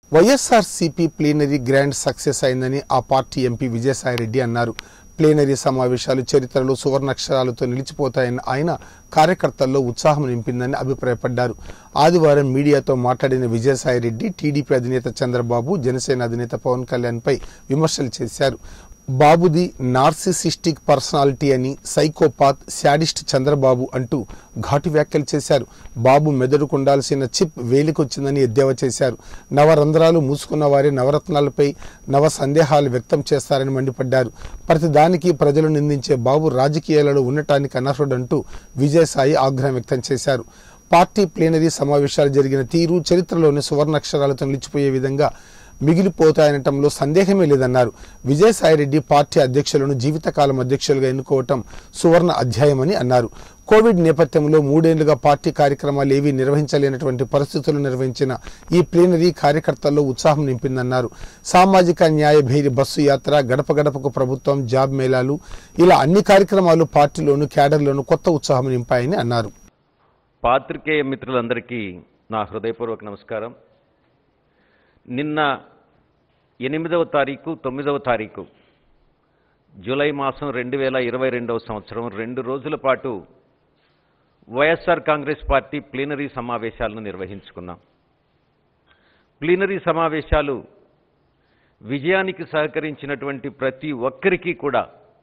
YSRCP plenary grand success అయిందని ఆ party MP Vijayasai Reddy అన్నారు ప్లీనరీ సమావేశాలు చరిత్రలో సువర్ణాక్షరాలతో నిలిచిపోతాయని ఆయన కార్యకర్తల్లో ఉత్సాహం నింపిందని అభిప్రాయపడ్డారు ఆదివారం మీడియాతో మాట్లాడిన విజయసాయిరెడ్డి టీడీపీ అధినేత చంద్రబాబు జనసేన అధినేత పవన్ కళ్యాణ్పై విమర్శలు చేశారు బాబుది నార్సిసిస్టిక్ పర్సనాలిటీ అని సైకోపాత్ శాడిస్ట్ చంద్రబాబు అంటూ ఘాటు వ్యాఖ్యలు చేశారు బాబు మెదడుకు ఉండాల్సిన చిప్ వేలికొచ్చిందని ఎద్దేవా చేశారు నవరంధ్రాలు మూసుకున్న వారే నవరత్నాలపై నవ సందేహాలు వ్యక్తం చేస్తారని మండిపడ్డారు ప్రతిదానికి ప్రజలు నిందించే బాబు రాజకీయాలలో ఉండటానికి అనర్హుడంటూ విజయసాయి ఆగ్రహం వ్యక్తం చేశారు పార్టీ ప్లేనరీ సమావేశాలు జరిగిన తీరు చరిత్రలోని సువర్ణాక్షరాలతో నిలిచిపోయే విధంగా మిగిలిపోతాయనటంలో సందేహమే లేదన్నారు విజయసాయిరెడ్డి పార్టీ అధ్యక్షులను జీవితకాలం అధ్యక్షులుగా ఎన్నుకోవటం సువర్ణ అధ్యాయమని అన్నారు కోవిడ్ నేపథ్యంలో మూడేళ్లుగా పార్టీ కార్యక్రమాలు ఏవీ నిర్వహించలేనటువంటి పరిస్థితులు నిర్వహించిన ఈ ప్లీనరీ కార్యకర్తల్లో ఉత్సాహం నింపిందన్నారు సామాజిక న్యాయ భేరి బస్సు యాత్ర గడప గడపకు ప్రభుత్వం జాబ్ మేళాలు ఇలా అన్ని కార్యక్రమాలు పార్టీలోను క్యాడర్లోను కొత్త ఉత్సాహం నింపాయని అన్నారు పాత్రికేయ మిత్రులందరికీ నా హృదయపూర్వక నమస్కారం నిన్న ఎనిమిదవ తారీఖు తొమ్మిదవ తారీఖు జూలై మాసం రెండు వేల ఇరవై రెండవ సంవత్సరం రెండు రోజుల పాటు వైఎస్ఆర్ కాంగ్రెస్ పార్టీ ప్లీనరీ సమావేశాలను నిర్వహించుకున్నాం ప్లీనరీ సమావేశాలు విజయానికి సహకరించినటువంటి ప్రతి ఒక్కరికి కూడా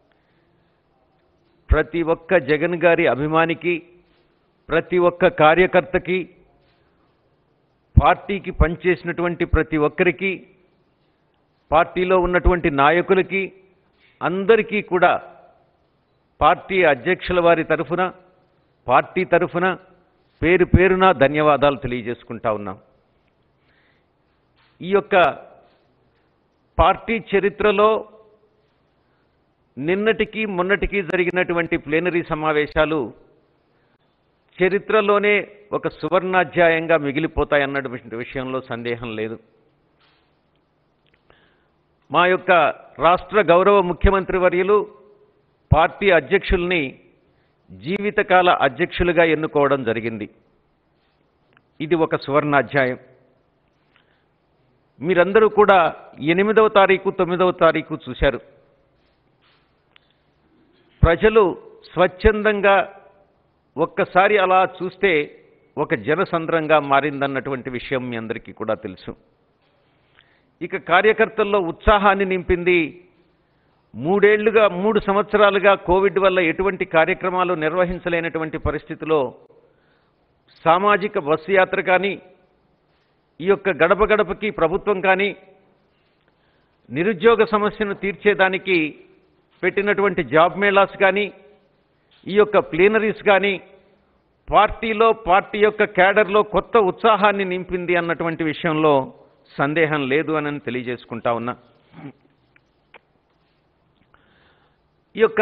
ప్రతి ఒక్క జగన్ గారి అభిమానికి ప్రతి ఒక్క కార్యకర్తకి పార్టీకి పనిచేసినటువంటి ప్రతి ఒక్కరికి పార్టీలో ఉన్నటువంటి నాయకులకి అందరికీ కూడా పార్టీ అధ్యక్షుల వారి తరఫున పార్టీ తరఫున పేరు పేరున ధన్యవాదాలు తెలియజేసుకుంటా ఉన్నాం ఈ యొక్క పార్టీ చరిత్రలో నిన్నటికి మొన్నటికి జరిగినటువంటి ప్లేనరీ సమావేశాలు చరిత్రలోనే ఒక సువర్ణాధ్యాయంగా మిగిలిపోతాయన్నటువంటి విషయంలో సందేహం లేదు మా యొక్క రాష్ట్ర గౌరవ ముఖ్యమంత్రి వర్యులు పార్టీ అధ్యక్షుల్ని జీవితకాల అధ్యక్షులుగా ఎన్నుకోవడం జరిగింది ఇది ఒక సువర్ణాధ్యాయం మీరందరూ కూడా ఎనిమిదవ తారీఖు తొమ్మిదవ తారీఖు చూశారు ప్రజలు స్వచ్ఛందంగా ఒక్కసారి అలా చూస్తే ఒక జనసంద్రంగా మారిందన్నటువంటి విషయం మీ అందరికీ కూడా తెలుసు ఇక కార్యకర్తల్లో ఉత్సాహాన్ని నింపింది మూడేళ్లుగా మూడు సంవత్సరాలుగా కోవిడ్ వల్ల ఎటువంటి కార్యక్రమాలు నిర్వహించలేనటువంటి పరిస్థితిలో సామాజిక బస్సు యాత్ర కానీ ఈ యొక్క గడప గడపకి ప్రభుత్వం కానీ నిరుద్యోగ సమస్యను తీర్చేదానికి పెట్టినటువంటి జాబ్ మేళాస్ కానీ ఈ యొక్క ప్లీనరీస్ కానీ పార్టీలో పార్టీ యొక్క క్యాడర్లో కొత్త ఉత్సాహాన్ని నింపింది అన్నటువంటి విషయంలో సందేహం లేదు అని తెలియజేసుకుంటా ఉన్నా ఈ యొక్క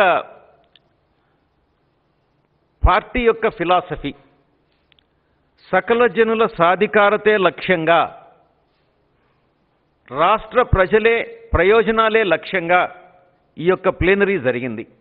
పార్టీ యొక్క ఫిలాసఫీ సకల జనుల సాధికారతే లక్ష్యంగా రాష్ట్ర ప్రజలే ప్రయోజనాలే లక్ష్యంగా ఈ యొక్క ప్లేనరీ జరిగింది